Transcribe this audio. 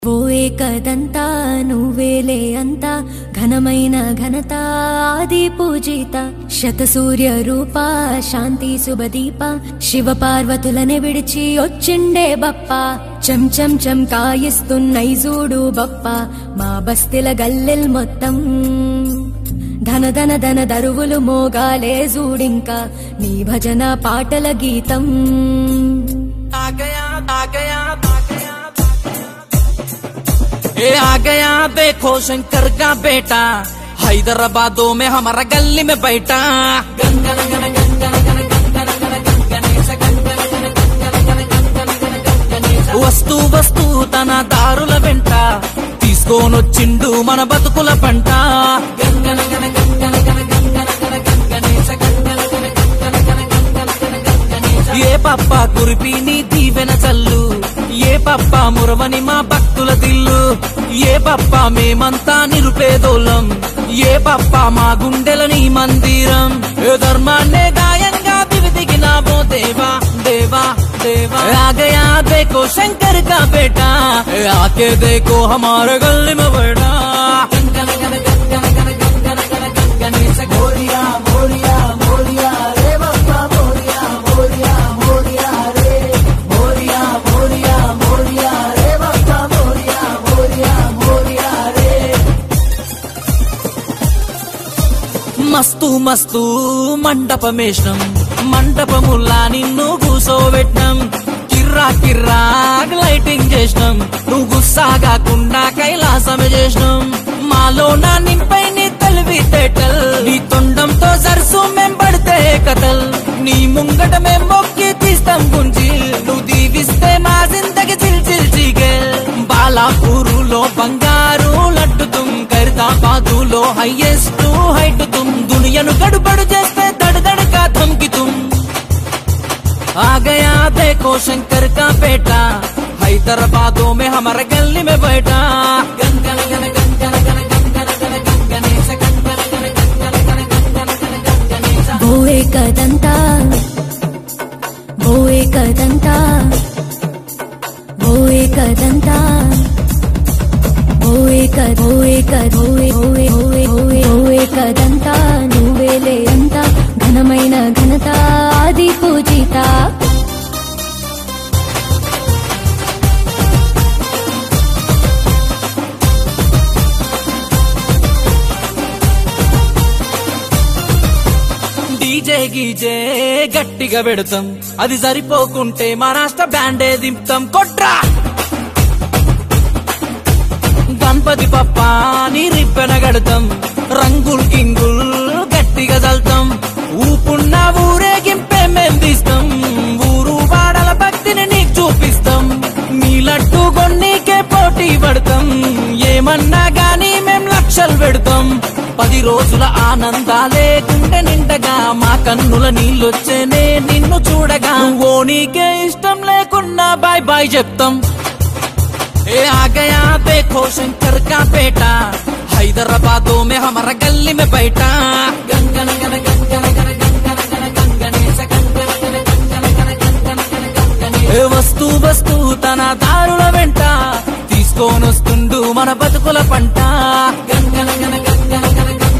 ఓ ఏకదంతా నువ్వేలే అంతా ఘనమైన ఘనత ఆది పూజిత శతసూర్య రూప శాంతి శుభదీప శివ పార్వతులనే విడిచి వచ్చిండే బప్ప చం చం చం కాయిస్తున్నై చూడు బప్ప మా బస్తిల గల్లెల్ మొత్తం ధన ధన ధన దరువులు మోగాలే జూడింకా నీ భజన పాటల గీతం आ गया आ गया आ गया ए आ गया देखो शंकर का बेटा हैदराबादों में हमारा गली में बैठा गंगन गन गंगन गन गंगन गन गंगनेश गंगन गन गंगन गन गंगन गन गंगनेश వస్తూ వస్తూ తన దారుల వెంట తీసుకొనొచ్చిండు మన బతుకుల పంట గంగన గన గంగన గన గంగన గన గంగనేశ గంగన గన గంగన గన గంగన గన గంగనేశ ఏ పప్ప కురిపి నీ దీవెన చల్లు ఏ పప్ప మురవని మా భక్తుల దిల్లు ఏ పప్ప మేమంతా నిరుపేదోళ్ళం ఏ పప్ప మా గుండెల నీ మందిరం ఏ ధర్మాన్నే గాయంగా దివిదిగినావో దేవా దేవా देवा आ गया देखो शंकर का बेटा आके देखो हमारे गली में बैठा गंगन गन गंगन गन गंगन गन गंगनेश मोरिया मोरिया मोरिया रे बाबा मोरिया मोरिया मोरिया रे मोरिया मोरिया मोरिया रे बाबा मोरिया मोरिया मोरिया रे మస్తు మస్తు మండపమేషణం మండపముల్లా నిన్ను కూసోబెట్టినం కిర్రా కిర్రా లైటింగ్ చేసినాం నువ్వు గుస్సాగాకుండా కైలాసమే చేసినాం మాలో నా నింపై నీ తెలివి తేటల్ నీ తొండంతో సరసు మేం పడితే కథల్ నీ ముంగట మేం మొక్కి తీస్తాం గుంజి నువ్వు దీవిస్తే మా జిందగి చిల్ చిల్ చిగెల్ బాలాపూరులో బంగారు లడ్డుతుం ఖైరతాబాదులో హైయెస్ట్ హైట్ తుం దునియను గడుబడు చేస్తే దడదడగా ధమ్కితుం आ गया देखो शंकर का बेटा हैदराबादों में हमारे गली में बैठा गंगन गन गंगन गन गंगन गन गंगनेश गंगन गन गंगन गन गंगन गन गंगनेश ఓ ఏకదంతా ఓ ఏకదంతా ఓ ఏకదంతా ఓ ఏక ఓ ఏక ఓ ఏ- ఓ ఏ- ఓ ఏ- ఓ ఏ- ఓ ఏకదంతా నువ్వేలే అంత ఘనమైన ఘనత ఆది పూజిత డీజే గీజే గట్టిగా పెడతాం అది సరిపోకుంటే మా రాష్ట్ర బ్యాండే దింపుతాం కొట్రా గణపతి పప్ప నీ రిప్పెన గడతాం రంగుల్ గింగుల్ గట్టిగా చల్తాం ఊపున్న ఊరేగింపే మేం తీస్తాం ఊరు వాడల భక్తిని నీకు చూపిస్తాం నీ లడ్డు కొన్నికే పోటీ పడతాం ఏమన్నా గానీ మేం లక్షలు పెడతాం పది రోజుల ఆనందాలే గుండె నిండగా మా కన్నుల నీళ్ళొచ్చేనే నిన్ను చూడగా ఓ నీకే ఇష్టం లేకున్నా బాయ్ బాయ్ చెప్తాం ए आ गया देखो शंकर का बेटा हैदराबादों में हमारा गली में बैठा गंगन गन गंगन गन गंगन गन गंगनेश गंगन गन गंगन गन गंगन गन गंगनेश ఏ వస్తూ వస్తూ తన దారుల వెంట తీసుకొనొస్తుండు మన బతుకుల పంట గంగన గన గంగన గన గంగన